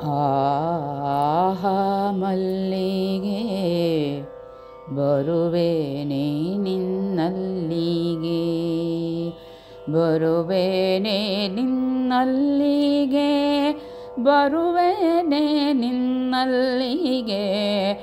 ಆಹಾ ಮಲ್ಲಿಗೆ ಬರುವೇನೆ ನಿನ್ನಲ್ಲಿಗೆ ಬರುವೇನೆ ನಿನ್ನಲ್ಲಿಗೆ ಬರುವೇನೆ ನಿನ್ನಲ್ಲಿಗೆ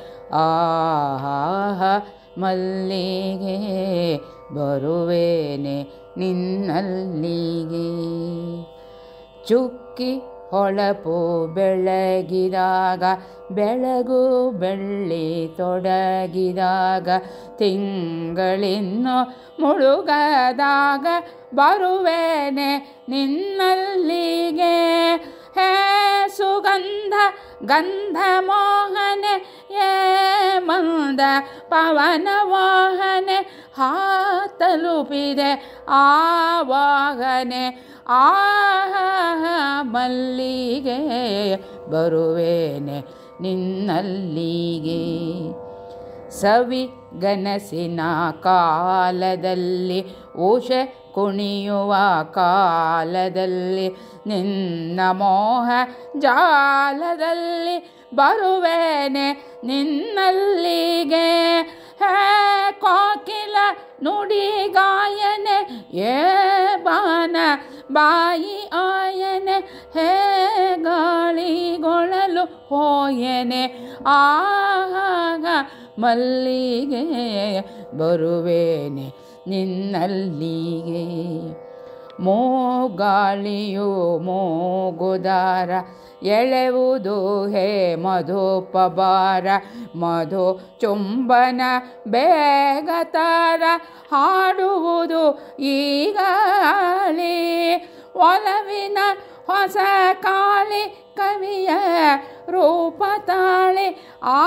ಆಹಾ ಮಲ್ಲಿಗೆ ಬರುವೇನೆ ನಿನ್ನಲ್ಲಿಗೆ ಚುಕ್ಕಿ ಹೊಳಪು ಬೆಳಗಿದಾಗ ಬೆಳಗು ಬೆಳ್ಳಿ ತೊಡಗಿದಾಗ ತಿಂಗಳಿನ್ನು ಮುಳುಗದಾಗ ಬರುವೇನೆ ನಿನ್ನಲ್ಲಿಗೆ ಹೇ ಸುಗಂಧ ಗಂಧ ಮೋಹನೆ ಏ ಮಂದ ಪವನ ವಾಹನೆ ಹಾ ತಲುಪಿದೆ ಆವಾಗನೆ ಆಹಾ ಮಲ್ಲಿಗೆ ಬರುವೇನೆ ನಿನ್ನಲ್ಲಿಗೆ ಸವಿ ಗನಸಿನ ಕಾಲದಲ್ಲಿ ಉಷ ಕುಣಿಯುವ ಕಾಲದಲ್ಲಿ ನಿನ್ನ ಮೋಹ ಜಾಲದಲ್ಲಿ ಬರುವೇನೆ ನಿನ್ನಲ್ಲಿಗೆ ಹೇ ಕೋಕಿಲ ನುಡಿ ಗಾಯನೆ ಏ ಬಾನ ಬಾಯಿ ಆಯನೆ ಹೇ ಗಾಳಿಗೊಳಲು ಹೋಯನೆ ಆಗ ಮಲ್ಲಿಗೆ ಬರುವೇನೆ ನಿನ್ನಲ್ಲಿಗೆ ಮೂಗಾಳಿಯು ಮೂಗುದಾರ ಎಳೆವುದು ಹೇ ಮಧುಪಬಾರ ಮಧು ಚುಂಬನ ಬೇಗತಾರ ಹಾಡುವುದು ಈಗಾಳಿ ಒಲವಿನ ಹೊಸ ಕಾಳಿ ಕವಿಯ ರೂಪ ತಾಳಿ ಆ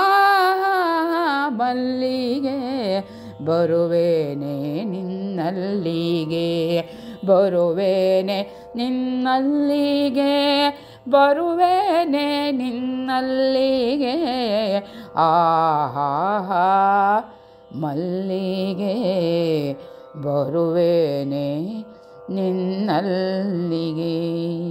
ಮಲ್ಲಿಗೆ ಬರುವೇನೆ ನಿನ್ನಲ್ಲಿಗೆ ಬರುವೇನೆ ನಿನ್ನಲ್ಲಿಗೆ ಬರುವೇನೆ ನಿನ್ನಲ್ಲಿಗೆ ಆಹಾ ಮಲ್ಲಿಗೆ ಬರುವೇನೆ ನಿನ್ನಲ್ಲಿಗೆ